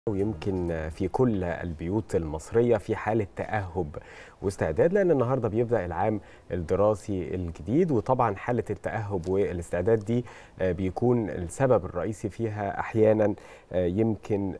ويمكن في كل البيوت المصرية في حالة تأهب واستعداد لأن النهاردة بيبدأ العام الدراسي الجديد وطبعا حالة التأهب والاستعداد دي بيكون السبب الرئيسي فيها أحيانا يمكن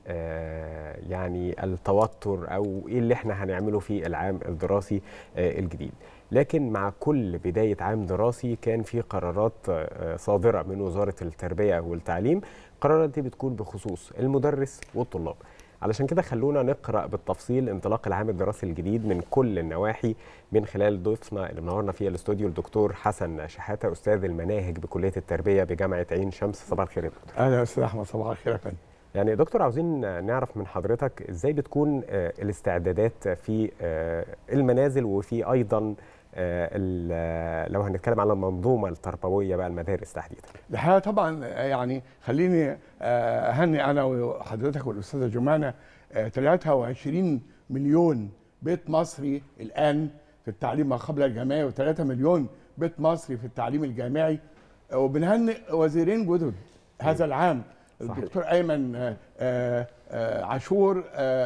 يعني التوتر أو إيه اللي احنا هنعمله في العام الدراسي الجديد لكن مع كل بداية عام دراسي كان في قرارات صادرة من وزارة التربية والتعليم القرارات دي بتكون بخصوص المدرس والطلاب علشان كده خلونا نقرا بالتفصيل انطلاق العام الدراسي الجديد من كل النواحي من خلال ضيفنا اللي منورنا في الاستوديو الدكتور حسن شحاته استاذ المناهج بكليه التربيه بجامعه عين شمس صباح الخير يا دكتور اهلا يا استاذ احمد صباح الخير يا فندم يعني دكتور عاوزين نعرف من حضرتك ازاي بتكون الاستعدادات في المنازل وفي ايضا لو هنتكلم على المنظومه التربويه بقى المدارس تحديدا الحقيقه طبعا يعني خليني اهني انا وحضرتك والاستاذه جمانه 23 مليون بيت مصري الان في التعليم ما قبل الجامعي و3 مليون بيت مصري في التعليم الجامعي وبنهنئ وزيرين جدد هذا العام صحيح. الدكتور ايمن عاشور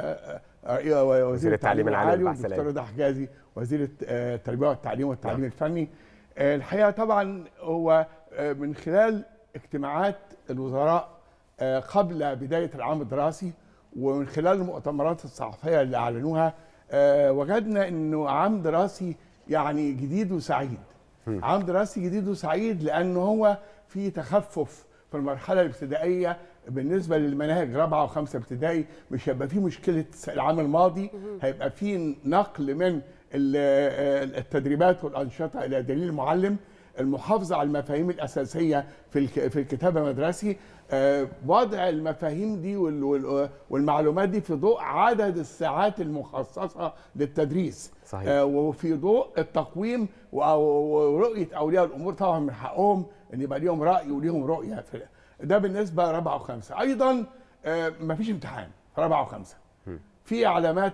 وزير التعليم العالي والدكتور رضا حجازي وزير التربيه والتعليم والتعليم نعم. الفني الحقيقه طبعا هو من خلال اجتماعات الوزراء قبل بدايه العام الدراسي ومن خلال المؤتمرات الصحفيه اللي اعلنوها وجدنا انه عام دراسي يعني جديد وسعيد م. عام دراسي جديد وسعيد لانه هو في تخفف في المرحله الابتدائيه بالنسبه للمناهج رابعه وخمسه ابتدائي مش هيبقى في مشكله العام الماضي هيبقى في نقل من التدريبات والانشطه الى دليل المعلم المحافظه على المفاهيم الاساسيه في في الكتاب المدرسي وضع المفاهيم دي والمعلومات دي في ضوء عدد الساعات المخصصه للتدريس صحيح. وفي ضوء التقويم ورؤيه اولياء الامور طبعا من حقهم ان يبقى ليهم راي وليهم رؤيه في ده بالنسبه رابعه وخمسه ايضا مفيش امتحان في رابعه وخمسه في علامات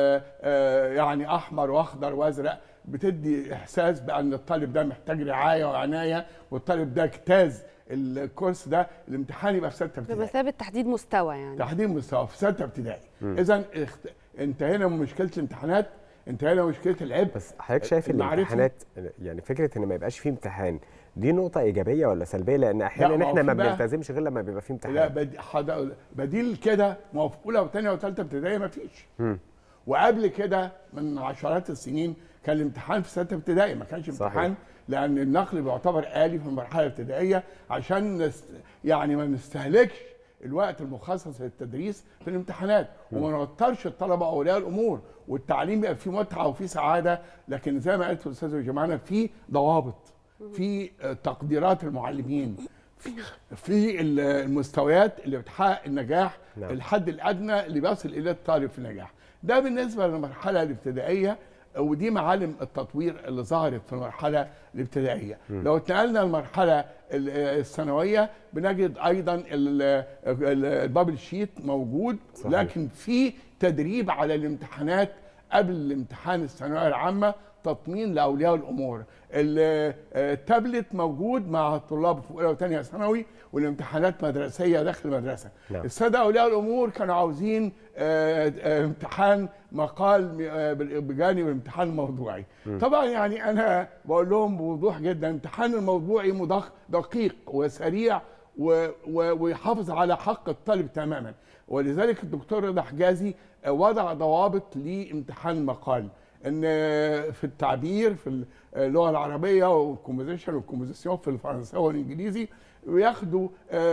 يعني احمر واخضر وازرق بتدي احساس بان الطالب ده محتاج رعايه وعنايه والطالب ده اجتاز الكورس ده الامتحان يبقى في سته ابتدائي بمثابه تحديد مستوى يعني تحديد مستوى في سته ابتدائي اذا انتهينا من مشكله الامتحانات انتهينا من مشكله العبء بس حضرتك شايف الامتحانات يعني فكره ان ما يبقاش فيه امتحان دي نقطة إيجابية ولا سلبية؟ لأن أحيانا إحنا ما بنلتزمش غير لما بيبقى فيه امتحان. لا بدي بديل كده ما هو في أولى وثانية وثالثة ابتدائي ما فيش. وقبل كده من عشرات السنين كان الامتحان في سته ابتدائي ما كانش امتحان لأن النقل بيعتبر آلي في المرحلة الابتدائية عشان نست يعني ما نستهلكش الوقت المخصص للتدريس في الامتحانات وما نوترش الطلبه واولياء الامور والتعليم يبقى فيه متعه وفيه سعاده لكن زي ما قالت الاستاذه جمانه في ضوابط في تقديرات المعلمين في في المستويات اللي بتحقق النجاح نعم. الحد الادنى اللي بيصل اليه الطالب في النجاح ده بالنسبه للمرحله الابتدائيه ودي معالم التطوير اللي ظهرت في المرحله الابتدائيه م. لو اتنقلنا للمرحله الثانويه بنجد ايضا البابل شيت موجود صحيح. لكن في تدريب على الامتحانات قبل الامتحان الثانويه العامه تطمين لاولياء الامور التابلت موجود مع الطلاب في اولى وثانيه ثانوي والامتحانات مدرسيه داخل المدرسه نعم. الساده اولياء الامور كانوا عاوزين امتحان مقال بجانب الامتحان الموضوعي م. طبعا يعني انا بقول لهم بوضوح جدا الامتحان الموضوعي دقيق وسريع ويحافظ على حق الطالب تماما ولذلك الدكتور رضا حجازي وضع ضوابط لامتحان المقال ان في التعبير في اللغه العربيه والكومبوزيشن والكومبوزيسيون في الفرنساوي والانجليزي وياخدوا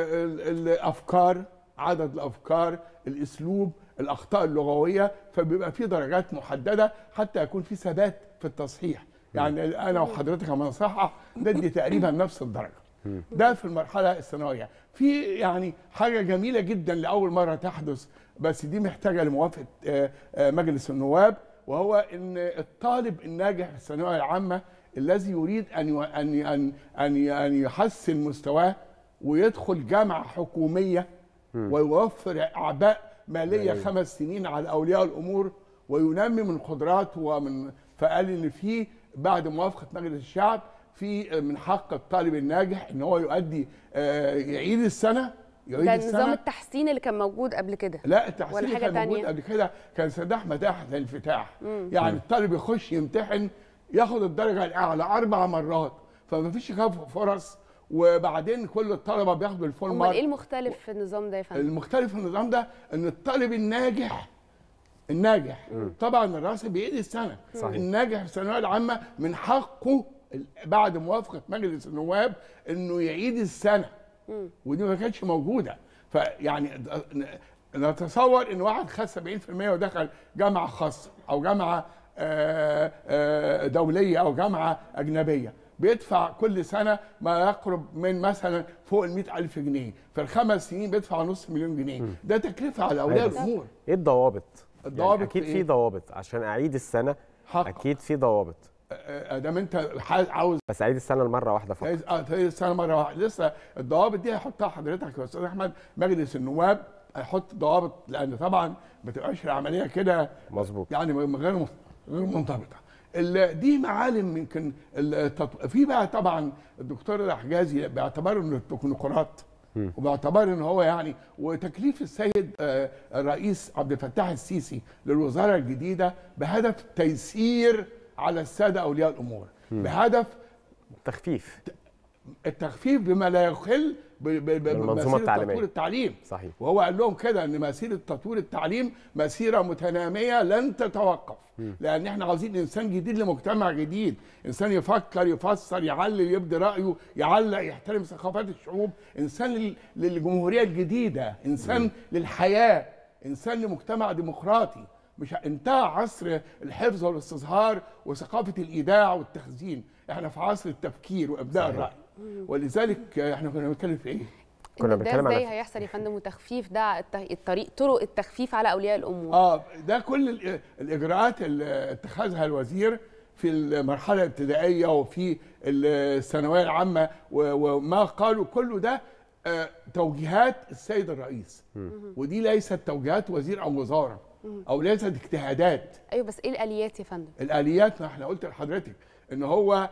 الافكار عدد الافكار الاسلوب الاخطاء اللغويه فبيبقى في درجات محدده حتى يكون في ثبات في التصحيح يعني انا وحضرتك لما نصحح ندي تقريبا نفس الدرجه ده في المرحله الثانويه في يعني حاجه جميله جدا لاول مره تحدث بس دي محتاجه لموافقه مجلس النواب وهو ان الطالب الناجح في الثانويه العامه الذي يريد ان ان ان ان ان يحسن مستواه ويدخل جامعه حكوميه ويوفر اعباء ماليه خمس سنين على اولياء الامور وينمي من قدراته ومن فقال ان في بعد موافقه مجلس الشعب في من حق الطالب الناجح ان هو يؤدي يعيد السنه يعيد ده السنه نظام التحسين اللي كان موجود قبل كده لا التحسين ولا اللي حاجة كان موجود تانية؟ قبل كده كان سداح مداح الانفتاح يعني الطالب يخش يمتحن ياخد الدرجه الاعلى اربع مرات فما فيش كفو فرص وبعدين كل الطلبه بياخدوا الفول امال ايه مارك المختلف في النظام ده يا فندم المختلف في النظام ده ان الطالب الناجح الناجح طبعا الراسب بيعيد السنه صحيح. الناجح في الثانويه العامه من حقه ال- بعد موافقه مجلس النواب انه يعيد السنه ودي ما كانتش موجوده فيعني د- ن- نتصور ان واحد خد 70% ودخل جامعه خاصه او جامعه آه، آه، دوليه او جامعه اجنبيه بيدفع كل سنه ما يقرب من مثلا فوق ال 100000 جنيه في الخمس سنين بيدفع نص مليون جنيه ده تكلفه على اولياء أيوة. الامور ايه الضوابط؟ الضوابط يعني اكيد في في إيه؟ ضوابط عشان اعيد السنه حق اكيد في ضوابط ادام انت ح- عاوز بس اعيد السنه المره واحده فقط عايز اه تعيد السنه مره واحده لسه الضوابط دي هيحطها حضرتك يا استاذ احمد مجلس النواب هيحط ضوابط لان طبعا ما تبقاش العمليه كده مظبوط يعني م- غير م- غير منضبطه ال- دي معالم يمكن التط... في بقى طبعا الدكتور الحجازي باعتباره انه التكنوقراط وباعتبار ان هو يعني وتكليف السيد آه، الرئيس عبد الفتاح السيسي للوزاره الجديده بهدف تيسير على الساده اولياء الامور بهدف تخفيف التخفيف بما لا يخل ب- ب- ب- بالمنظومة بمسيرة التعليمية. تطوير التعليم صحيح وهو قال لهم كده ان مسيره تطوير التعليم مسيره متناميه لن تتوقف لان احنا عاوزين انسان جديد لمجتمع جديد انسان يفكر يفسر يعلل يبدي رايه يعلق يحترم ثقافات الشعوب انسان لل- للجمهوريه الجديده انسان للحياه انسان لمجتمع ديمقراطي مش ه- انتهى عصر الحفظ والاستصهار وثقافه الايداع والتخزين احنا في عصر التفكير وابداء صحيح. الراي ولذلك آه، احنا كنا بنتكلم في ايه كنا إن ده بنتكلم ازاي على هيحصل يا فندم وتخفيف ده الت- الطريق طرق التخفيف على اولياء الامور اه ده كل ال- الاجراءات اللي اتخذها الوزير في المرحله الابتدائيه وفي الثانويه العامه و- وما قالوا كله ده آه، توجيهات السيد الرئيس ودي ليست توجيهات وزير او وزاره او ليست اجتهادات ايوه بس ايه الاليات يا فندم الاليات ما احنا قلت لحضرتك ان هو آه،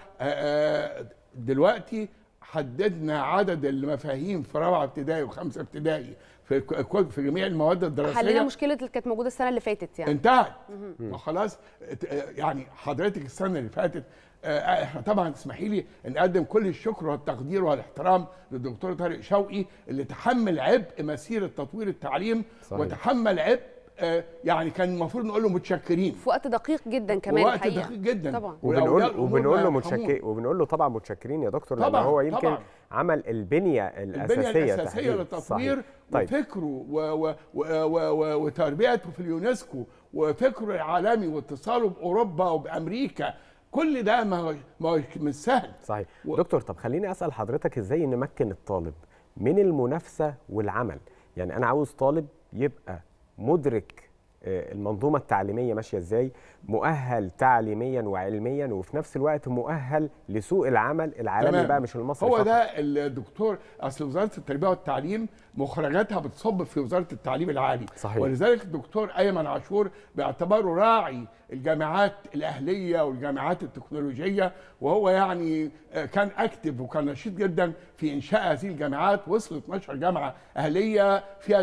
آه، دلوقتي حددنا عدد المفاهيم في رابعه ابتدائي وخمسه ابتدائي في ك- في جميع المواد الدراسيه حلنا مشكله اللي كانت موجوده السنه اللي فاتت يعني انتهت ما خلاص ات- يعني حضرتك السنه اللي فاتت آه، احنا طبعا تسمحي لي نقدم كل الشكر والتقدير والاحترام للدكتور طارق شوقي اللي تحمل عبء مسيره تطوير التعليم صحيح. وتحمل عبء آه، يعني كان المفروض نقول له متشكرين في وقت دقيق جدا كمان وقت الحقيقه دقيق جدا طبعا وأولياء وبنقول الأمور وبنقول له ما متشكر يرحمون. وبنقول له طبعا متشكرين يا دكتور لان طبعاً، هو يمكن طبعاً. عمل البنيه الاساسيه البنيه الاساسيه تحديداً. للتطوير صحيح. طيب وفكره و و و و و وتربيته في اليونسكو وفكره العالمي واتصاله باوروبا وبامريكا كل ده ما هو ما هو مش سهل صحيح و- دكتور طب خليني اسال حضرتك ازاي نمكن الطالب من المنافسه والعمل يعني انا عاوز طالب يبقى مدرك آه، المنظومه التعليميه ماشيه ازاي مؤهل تعليميا وعلميا وفي نفس الوقت مؤهل لسوق العمل العالمي تمام. بقى مش المصري هو فقط. ده الدكتور اصل وزاره التربيه والتعليم مخرجاتها بتصب في وزاره التعليم العالي صحيح. ولذلك الدكتور ايمن عاشور باعتباره راعي الجامعات الاهليه والجامعات التكنولوجيه وهو يعني آه، كان اكتف وكان نشيط جدا في انشاء هذه الجامعات وصلت 12 جامعه اهليه فيها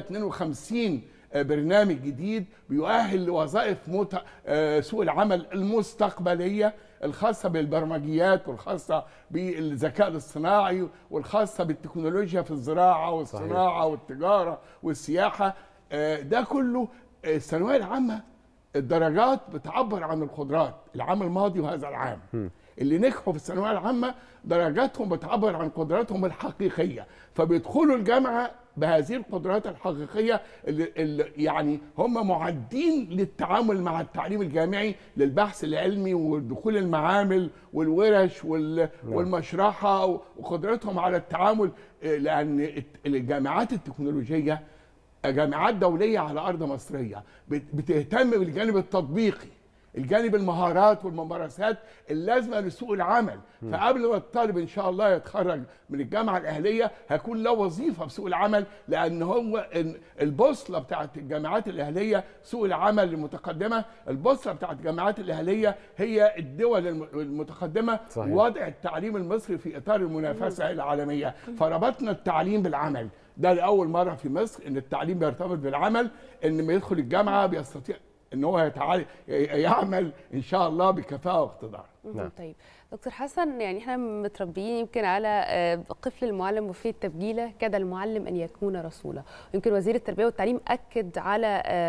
52 آه، برنامج جديد بيؤهل لوظائف مت... آه، سوق العمل المستقبليه الخاصه بالبرمجيات والخاصه بالذكاء الاصطناعي والخاصه بالتكنولوجيا في الزراعه والصناعه والتجاره والسياحه آه، ده كله آه، الثانويه العامه الدرجات بتعبر عن القدرات العام الماضي وهذا العام اللي نجحوا في الثانويه العامه درجاتهم بتعبر عن قدراتهم الحقيقيه فبيدخلوا الجامعه بهذه القدرات الحقيقيه اللي, اللي يعني هم معدين للتعامل مع التعليم الجامعي للبحث العلمي ودخول المعامل والورش وال والمشرحه وقدرتهم على التعامل آه، لان الت- الجامعات التكنولوجيه جامعات دوليه على ارض مصريه بت- بتهتم بالجانب التطبيقي الجانب المهارات والممارسات اللازمه لسوق العمل فقبل ما الطالب ان شاء الله يتخرج من الجامعه الاهليه هيكون له وظيفه في سوق العمل لان هو ال- البوصله بتاعت الجامعات الاهليه سوق العمل المتقدمه البوصله بتاعت الجامعات الاهليه هي الدول الم- المتقدمه صحيح. وضع التعليم المصري في اطار المنافسه العالميه فربطنا التعليم بالعمل ده لاول مره في مصر ان التعليم بيرتبط بالعمل ان لما يدخل الجامعه بيستطيع ان هو يتعال يعمل ان شاء الله بكفاءه واقتدار نعم. طيب دكتور حسن يعني احنا متربيين يمكن على قفل المعلم وفي التبجيله كاد المعلم ان يكون رسولا يمكن وزير التربيه والتعليم اكد على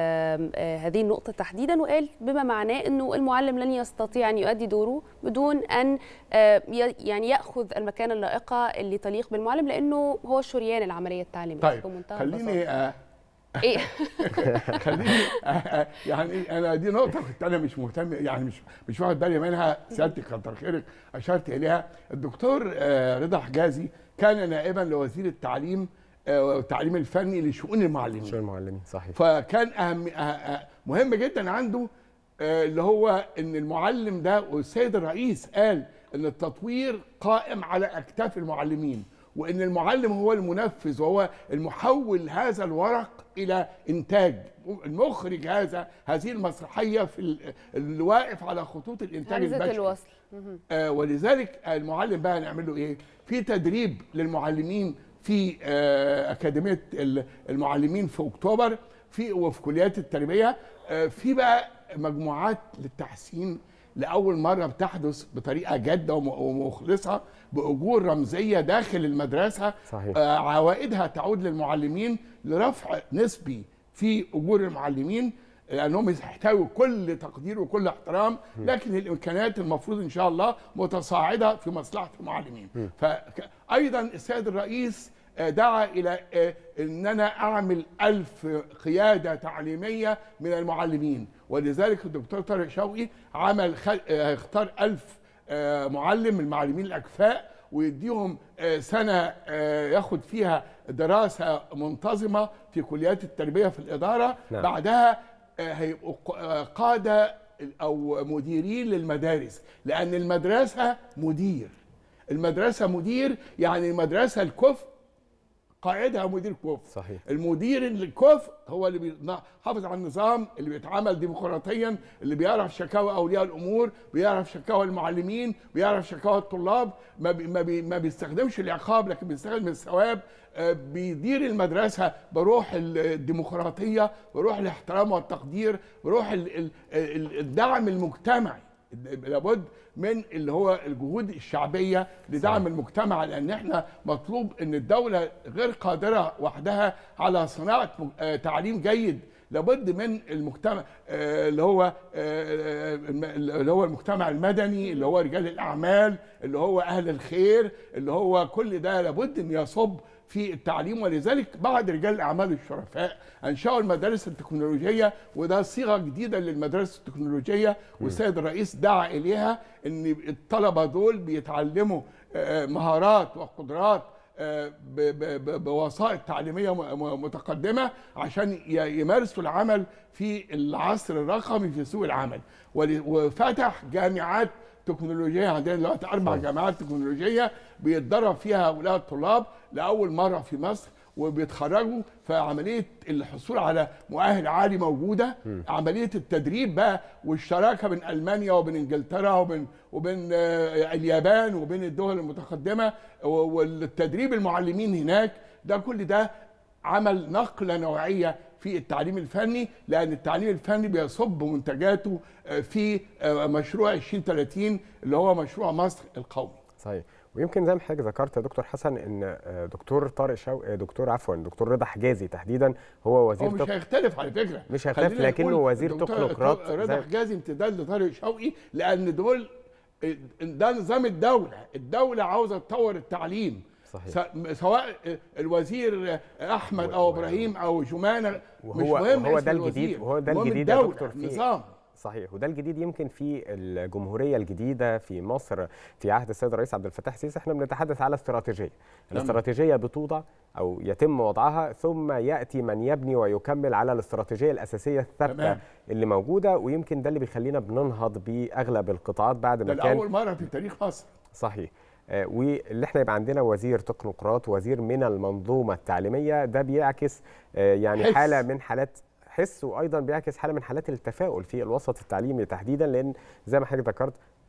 هذه النقطه تحديدا وقال بما معناه انه المعلم لن يستطيع ان يؤدي دوره بدون ان يعني ياخذ المكانه اللائقه اللي تليق بالمعلم لانه هو شريان العمليه التعليميه طيب خليني آه ايه خليني يعني انا دي نقطه كنت انا مش مهتم يعني مش مش واخد بالي منها سيادتك كتر خيرك اشرت اليها الدكتور رضا حجازي كان نائبا لوزير التعليم والتعليم الفني لشؤون المعلمين شؤون المعلمين صحيح فكان اهم مهم جدا عنده اللي هو ان المعلم ده والسيد الرئيس قال ان التطوير قائم على اكتاف المعلمين وان المعلم هو المنفذ وهو المحول هذا الورق الى انتاج المخرج هذا هذه المسرحيه في اللي واقف على خطوط الانتاج همزه البشري الوصل آه ولذلك المعلم بقى نعمل له ايه في تدريب للمعلمين في آه اكاديميه المعلمين في اكتوبر في وفي كليات التربيه آه في بقى مجموعات للتحسين لاول مره بتحدث بطريقه جاده ومخلصه باجور رمزيه داخل المدرسه صحيح. آه عوائدها تعود للمعلمين لرفع نسبي في اجور المعلمين لانهم يحتووا كل تقدير وكل احترام لكن الامكانيات المفروض ان شاء الله متصاعده في مصلحه المعلمين فايضا السيد الرئيس دعا الى ان انا اعمل ألف قياده تعليميه من المعلمين ولذلك الدكتور طارق شوقي عمل خل... اختار ألف معلم من المعلمين الاكفاء ويديهم سنه ياخد فيها دراسه منتظمه في كليات التربيه في الاداره نعم. بعدها هيبقوا قاده او مديرين للمدارس لان المدرسه مدير المدرسه مدير يعني المدرسه الكفء قائدها مدير كفء صحيح المدير الكفء هو اللي بيحافظ على النظام اللي بيتعامل ديمقراطيا اللي بيعرف شكاوى اولياء الامور بيعرف شكاوى المعلمين بيعرف شكاوى الطلاب ما, بي ما, بي ما بيستخدمش العقاب لكن بيستخدم الثواب بيدير المدرسة بروح الديمقراطية بروح الاحترام والتقدير بروح الدعم المجتمعي لابد من اللي هو الجهود الشعبيه لدعم المجتمع لان احنا مطلوب ان الدوله غير قادره وحدها على صناعه تعليم جيد لابد من المجتمع اللي هو اللي هو المجتمع المدني اللي هو رجال الاعمال اللي هو اهل الخير اللي هو كل ده لابد ان يصب في التعليم ولذلك بعض رجال الاعمال الشرفاء انشاوا المدارس التكنولوجيه وده صيغه جديده للمدارس التكنولوجيه والسيد الرئيس دعا اليها ان الطلبه دول بيتعلموا مهارات وقدرات بوسائط تعليميه متقدمه عشان يمارسوا العمل في العصر الرقمي في سوق العمل وفتح جامعات تكنولوجيه عندنا دلوقتي اربع جامعات تكنولوجيه بيتدرب فيها هؤلاء الطلاب لاول مره في مصر وبيتخرجوا فعمليه الحصول على مؤهل عالي موجوده م. عمليه التدريب بقى والشراكه بين المانيا وبين انجلترا وبين وبين اليابان وبين الدول المتقدمه والتدريب المعلمين هناك ده كل ده عمل نقله نوعيه في التعليم الفني لان التعليم الفني بيصب منتجاته في مشروع 2030 اللي هو مشروع مصر القومي. صحيح ويمكن زي ما حضرتك ذكرت يا دكتور حسن ان دكتور طارق شوقي دكتور عفوا دكتور رضا حجازي تحديدا هو وزير هو مش هيختلف على فكره مش هيختلف لكنه وزير تكنوقراط رضا حجازي امتداد لطارق شوقي لان دول ده نظام الدوله الدوله عاوزه تطور التعليم صحيح. سواء الوزير احمد او ابراهيم او جمانه وهو مش مهم وهو ده الجديد وهو ده الجديد يا دكتور في نظام صحيح وده الجديد يمكن في الجمهوريه الجديده في مصر في عهد السيد الرئيس عبد الفتاح السيسي احنا بنتحدث على استراتيجيه الاستراتيجيه بتوضع او يتم وضعها ثم ياتي من يبني ويكمل على الاستراتيجيه الاساسيه الثابته اللي موجوده ويمكن ده اللي بيخلينا بننهض باغلب القطاعات بعد ما ده كان اول مره في تاريخ مصر صحيح آه واللي احنا يبقى عندنا وزير تكنوقراط وزير من المنظومه التعليميه ده بيعكس آه يعني حس. حاله من حالات حس وايضا بيعكس حاله من حالات التفاؤل في الوسط التعليمي تحديدا لان زي ما حضرتك ذكرت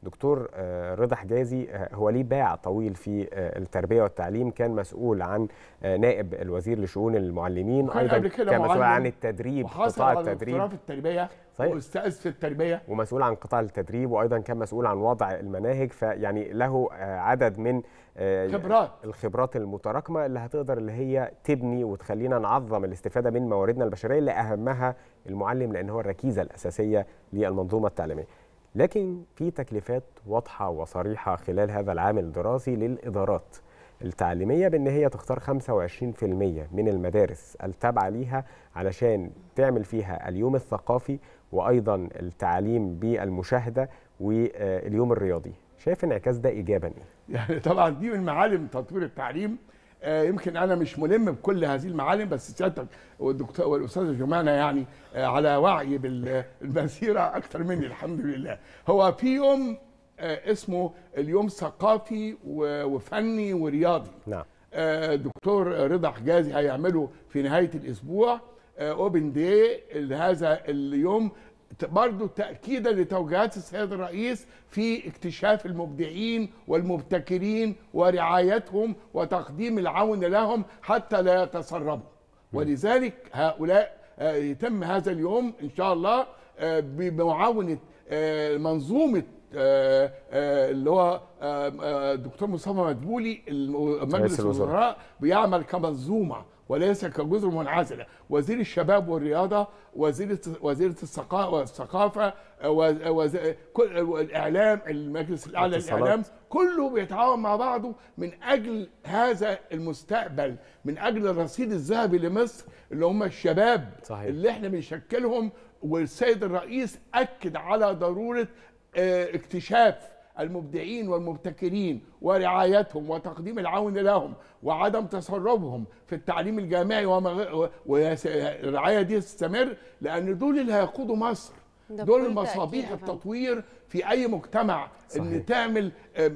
دكتور رضا حجازي هو ليه باع طويل في التربيه والتعليم كان مسؤول عن نائب الوزير لشؤون المعلمين ايضا كان مسؤول عن التدريب قطاع التدريب في التربيه صحيح. واستاذ في التربيه ومسؤول عن قطاع التدريب وايضا كان مسؤول عن وضع المناهج فيعني له عدد من خبرات الخبرات المتراكمه اللي هتقدر اللي هي تبني وتخلينا نعظم الاستفاده من مواردنا البشريه اللي اهمها المعلم لان هو الركيزه الاساسيه للمنظومه التعليميه. لكن في تكليفات واضحه وصريحه خلال هذا العام الدراسي للادارات التعليميه بان هي تختار 25% من المدارس التابعه ليها علشان تعمل فيها اليوم الثقافي وايضا التعليم بالمشاهده واليوم الرياضي شايف انعكاس ده ايجابا ايه يعني طبعا دي من معالم تطوير التعليم آه يمكن انا مش ملم بكل هذه المعالم بس سيادتك والدكتور والاستاذ جمانه يعني آه على وعي بالمسيره اكثر مني الحمد لله هو في يوم آه اسمه اليوم ثقافي وفني ورياضي نعم دكتور رضا حجازي هيعمله في نهايه الاسبوع اوبن داي هذا اليوم برضه تأكيدا لتوجيهات السيد الرئيس في اكتشاف المبدعين والمبتكرين ورعايتهم وتقديم العون لهم حتى لا يتسربوا ولذلك هؤلاء يتم هذا اليوم إن شاء الله بمعاونة منظومة اللي هو الدكتور مصطفى مدبولي مجلس الوزراء بيعمل كمنظومه وليس كجزر منعزله وزير الشباب والرياضه وزيره وزيره الثقافه كل الاعلام المجلس الاعلى للاعلام كله بيتعاون مع بعضه من اجل هذا المستقبل من اجل الرصيد الذهبي لمصر اللي هم الشباب صحيح. اللي احنا بنشكلهم والسيد الرئيس اكد على ضروره اكتشاف المبدعين والمبتكرين ورعايتهم وتقديم العون لهم وعدم تسربهم في التعليم الجامعي والرعايه دي تستمر لان دول اللي هيقودوا مصر دول المصابيح التطوير في اي مجتمع صحيح. ان تعمل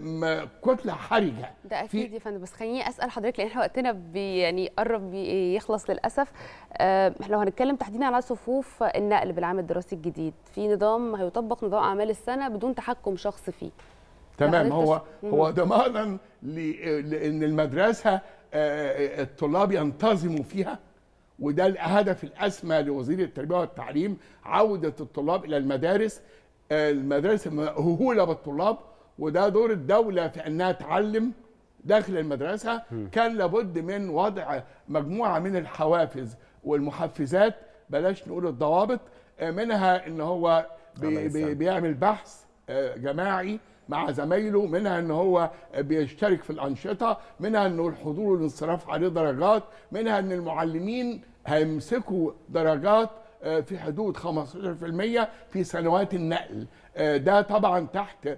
كتله حرجه ده اكيد يا فندم بس خليني اسال حضرتك لان احنا وقتنا بي يعني قرب بي يخلص للاسف آه لو هنتكلم تحديدا على صفوف النقل بالعام الدراسي الجديد في نظام هيطبق نظام اعمال السنه بدون تحكم شخص فيه تمام هو هو ضمانا لان المدرسه آه الطلاب ينتظموا فيها وده الهدف الاسمى لوزير التربيه والتعليم عوده الطلاب الى المدارس المدارس مهوله بالطلاب وده دور الدوله في انها تعلم داخل المدرسه كان لابد من وضع مجموعه من الحوافز والمحفزات بلاش نقول الضوابط منها ان هو بي بي بيعمل بحث جماعي مع زمايله منها ان هو بيشترك في الانشطه منها انه الحضور والانصراف عليه درجات منها ان المعلمين هيمسكوا درجات في حدود 15% في سنوات النقل ده طبعا تحت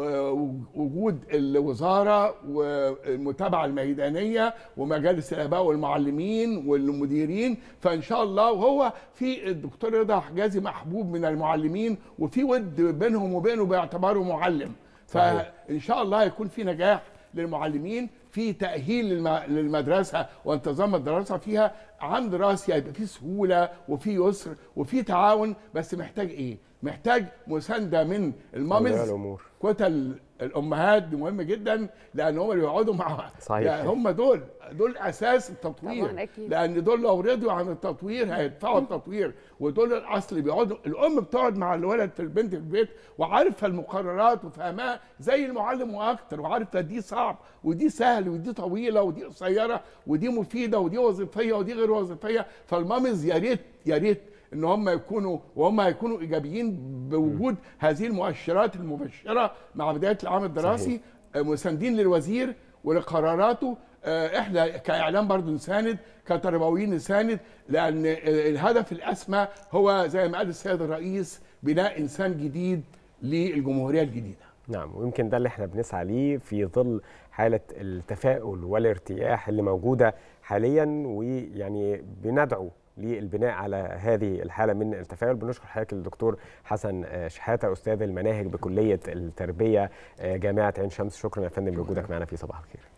وجود الوزاره والمتابعه الميدانيه ومجالس الاباء والمعلمين والمديرين فان شاء الله وهو في الدكتور رضا حجازي محبوب من المعلمين وفي ود بينهم وبينه باعتباره معلم فان شاء الله هيكون في نجاح للمعلمين في تاهيل للمدرسه وانتظام الدراسه فيها عام دراسي هيبقى فيه سهوله وفي يسر وفي تعاون بس محتاج ايه؟ محتاج مسانده من المامز كتل الامهات دي مهم جدا لان هم اللي بيقعدوا مع صحيح يعني هم دول دول اساس التطوير طبعا أكيد. لان دول لو رضوا عن التطوير هيدفعوا التطوير ودول الاصل بيقعدوا الام بتقعد مع الولد في البنت في البيت وعارفه المقررات وفاهماها زي المعلم واكتر وعارفه دي صعب ودي سهل ودي طويله ودي قصيره ودي مفيده ودي وظيفيه ودي غير وظيفيه فالمامز يا ريت يا ريت ان هم يكونوا وهم هيكونوا ايجابيين بوجود هذه المؤشرات المبشره مع بدايه العام الدراسي صحيح. مساندين للوزير ولقراراته احنا كاعلام برضه نساند كتربويين نساند لان الهدف الاسمى هو زي ما قال السيد الرئيس بناء انسان جديد للجمهوريه الجديده نعم ويمكن ده اللي احنا بنسعى ليه في ظل حاله التفاؤل والارتياح اللي موجوده حاليا ويعني بندعو للبناء على هذه الحاله من التفاؤل بنشكر حضرتك الدكتور حسن شحاته استاذ المناهج بكليه التربيه جامعه عين شمس شكرا يا فندم لوجودك معنا في صباح الخير